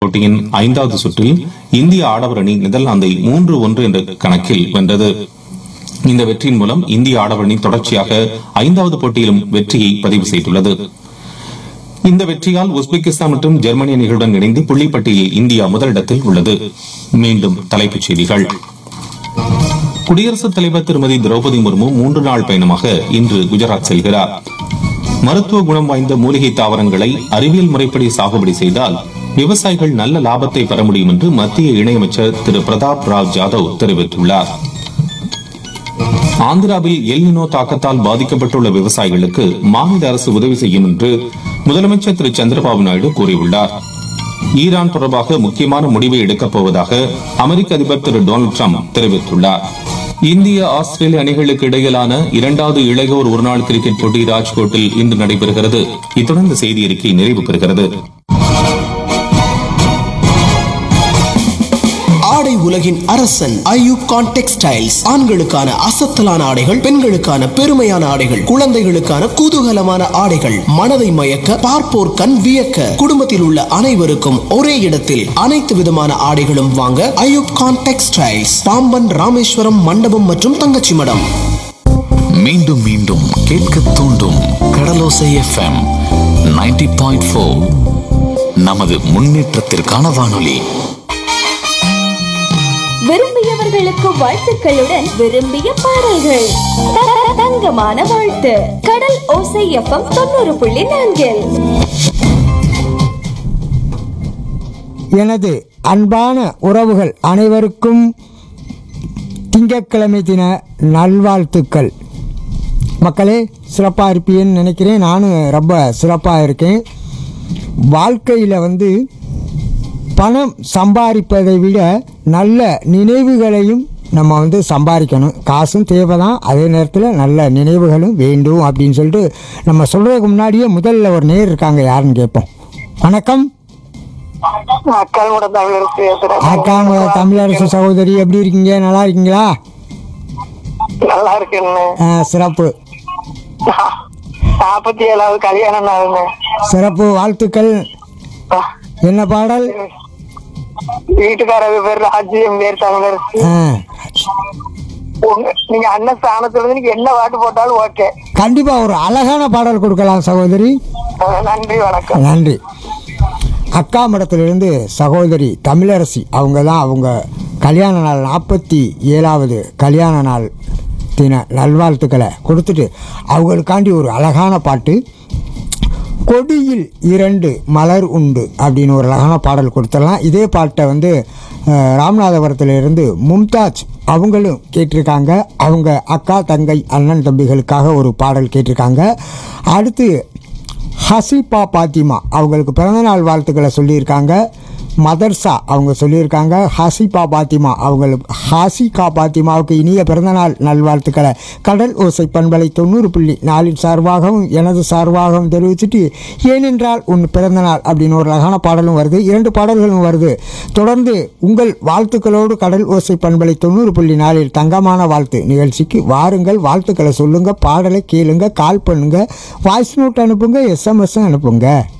போட்டியின் ஐந்தாவது சுற்றில் இந்திய ஆடவர் அணி நெதர்லாந்தை மூன்று ஒன்று என்ற கணக்கில் வென்றது இந்த வெற்றியின் மூலம் இந்திய ஆடவர் அணி தொடர்ச்சியாக ஐந்தாவது போட்டியிலும் வெற்றியை பதிவு செய்துள்ளது இந்த வெற்றியால் உஸ்பெகிஸ்தான் மற்றும் ஜெர்மனி அணிகளுடன் இணைந்து புள்ளிப்பட்டியில் இந்தியா முதலிடத்தில் உள்ளது மீண்டும் தலைப்புச் செய்திகள் குடியரசுத் தலைவர் திருமதி திரௌபதி முர்மு மூன்று நாள் பயணமாக இன்று குஜராத் செல்கிறார் மருத்துவ குணம் வாய்ந்த மூலிகை தாவரங்களை அறிவியல் முறைப்படி சாகுபடி செய்தால் விவசாயிகள் நல்ல லாபத்தை பெற முடியும் என்று மத்திய இணையமைச்சர் திரு பிரதாப் ராவ் ஜாதவ் தெரிவித்துள்ளார் ஆந்திராவில் எல்னினோ தாக்கத்தால் பாதிக்கப்பட்டுள்ள விவசாயிகளுக்கு மாநில அரசு உதவி செய்யும் என்று முதலமைச்சர் திரு சந்திரபாபு நாயுடு கூறியுள்ளார் ஈரான் தொடர்பாக முக்கியமான முடிவை எடுக்கப் போவதாக அமெரிக்க அதிபர் திரு டொனால்டு ட்ரம்ப் தெரிவித்துள்ளார் இந்திய ஆஸ்திரேலிய அணிகளுக்கு இடையிலான இரண்டாவது இளையோர் ஒருநாள் கிரிக்கெட் போட்டி ராஜ்கோட்டில் இன்று நடைபெறுகிறது இத்துடன் இந்த செய்தி அறிக்கை நிறைவு பெறுகிறது ஆடை உலகின் அரசன் ஐயூப் கான் டெக்ஸ்டைல்ஸ் ஆண்களுக்கான அசத்தலான ஆடைகள் பெண்களுக்கான பெருமையான ஆடைகள் குழந்தைகளுக்கான குதூகலமான ஆடைகள் மனதை மயக்க பார்ப்போர் கண் வியக்க குடும்பத்தில் உள்ள அனைவருக்கும் ஒரே இடத்தில் அனைத்து விதமான ஆடைகளும் வாங்க ஐயூப் கான் டெக்ஸ்டைல்ஸ் பாம்பன் ராமேஸ்வரம் மண்டபம் மற்றும் தங்கச்சி மடம் மீண்டும் மீண்டும் கேட்க தூண்டும் கடலோசை எஃப்எம் 90.4 பாயிண்ட் நமது முன்னேற்றத்திற்கான வானொலி விரும்பியவர்களுக்கு வாழ்த்துக்களுடன் விரும்பிய பாடல்கள் த- தங்கமான வாழ்த்து கடல் ஓசை எஃப்எம் தொண்ணூறு புள்ளி நான்கில் எனது அன்பான உறவுகள் அனைவருக்கும் திங்கட்கிழமை தின நல்வாழ்த்துக்கள் மக்களே சிறப்பாக இருப்பீன்னு நினைக்கிறேன் நானும் ரொம்ப சிறப்பாக இருக்கேன் வாழ்க்கையில் வந்து பணம் சம்பாதிப்பதை விட நல்ல நினைவுகளையும் நம்ம வந்து சம்பாதிக்கணும் காசும் தேவை தான் அதே நேரத்தில் நல்ல நினைவுகளும் வேண்டும் அப்படின்னு சொல்லிட்டு நம்ம சொல்கிறதுக்கு முன்னாடியே முதல்ல ஒரு நேர் இருக்காங்க யாருன்னு கேட்போம் வணக்கம் அக்கால் கூட தமிழரசு பேசுறேன் அக்காங்க தமிழரசு சகோதரி எப்படி இருக்கீங்க நல்லா இருக்கீங்களா நல்லா இருக்குன்னு ஆ, சிறப்பு நாற்பத்தி ஏழாவது கல்யாணம் நாளுங்க சிறப்பு வாழ்த்துக்கள் என்ன பாடல் வீட்டுக்காரங்க பேர் ராஜ்யம் பேர் தமிழரசு ஆ, உங்க நீங்க அண்ணன் ஸ்தானத்துல இருந்து நீங்க என்ன பாட்டு போட்டாலும் ஓகே கண்டிப்பா ஒரு அழகான பாடல் கொடுக்கலாம் சகோதரி நன்றி வணக்கம் நன்றி அக்கா மடத்திலிருந்து சகோதரி தமிழரசி அவங்க தான் அவங்க கல்யாண நாள் நாற்பத்தி ஏழாவது கல்யாண நாள் தின நல்வாழ்த்துக்களை கொடுத்துட்டு அவங்களுக்காண்டி ஒரு அழகான பாட்டு கொடியில் இரண்டு மலர் உண்டு அப்படின்னு ஒரு அழகான பாடல் கொடுத்துடலாம் இதே பாட்டை வந்து அஹ், ராமநாதபுரத்திலிருந்து மும்தாஜ் அவங்களும் கேட்டிருக்காங்க அவங்க அக்கா தங்கை அண்ணன் தம்பிகளுக்காக ஒரு பாடல் கேட்டிருக்காங்க அடுத்து ஹசிபா பாத்திமா அவங்களுக்கு பிறந்தநாள் வாழ்த்துக்களை சொல்லியிருக்காங்க மதர்சா அவங்க சொல்லியிருக்காங்க ஹசிபா பாத்திமா அவங்களுக்கு ஹாசிகா பாத்திமாவுக்கு இனிய பிறந்தநாள் நல்வாழ்த்துக்களை கடல் ஓசை பண்பலை தொண்ணூறு புள்ளி நாலின் சார்பாகவும் எனது சார்பாகவும் தெரிவிச்சுட்டு ஏனென்றால் உன் பிறந்தநாள் அப்படின்னு ஒரு அழகான பாடலும் வருது இரண்டு பாடல்களும் வருது தொடர்ந்து உங்கள் வாழ்த்துக்களோடு கடல் ஓசை பண்பலை தொண்ணூறு புள்ளி நாலில் தங்கமான வாழ்த்து நிகழ்ச்சிக்கு வாருங்கள் வாழ்த்துக்களை சொல்லுங்க பாடலை கேளுங்க கால் பண்ணுங்க வாய்ஸ் நோட் அனுப்புங்க எஸ்எம்எஸ் அனுப்புங்க